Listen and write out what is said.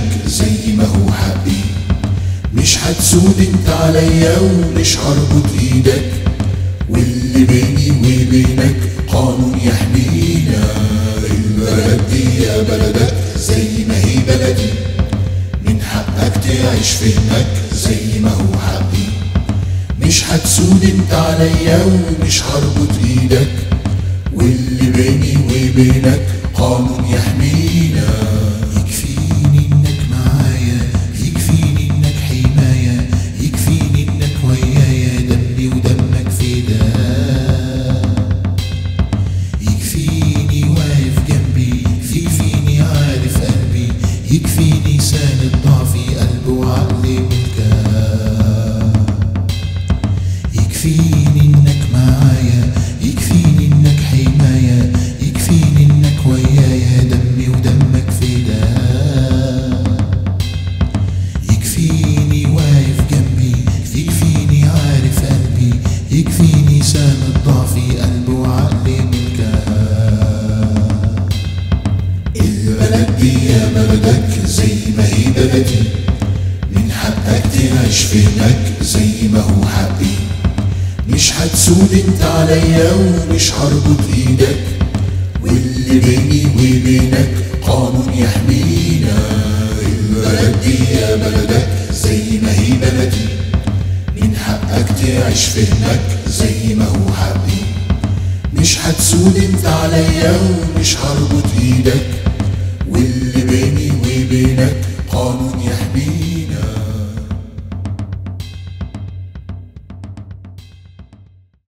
وبينك زي ما هو حقي مش هتسود انت عليا ومش هربط ايدك واللي بيني وبينك قانون يحمينا البلد دي يا بلدك زي ما هي بلدي من حقك تعيش في هناك زي ما هو حقي مش هتسود انت عليا ومش هربط ايدك واللي بيني وبينك قانون يحمينا يكفيني انك معايا يكفيني انك حماية يكفيني انك ويايا دمي ودمك فداء يكفيني واقف جنبي يكفيني عارف قلبي يكفيني ساند ضعفي قلب وعقل ملكاه يكفيني انك معايا يكفيني انك حماية يكفيني انك ويايا دمي ودمك فداء يكفيني واقف جنبي يكفيني عارف قلبي يكفيني ساند ضعفي قلب وعقل ملكها البلد دي يا بلدك زي ما هي بلدي من حقك تعيش في هناك زي ما هو حقي مش هتسود انت عليا ومش هربط ايدك واللي بيني وبينك قانون يحمينا البلد دي يا بلدك زي ما هي بلدي من حقك تعيش في هناك زي ما هو حقي مش هتسود انت عليا ومش هربط ايدك واللي بيني وبينك قانون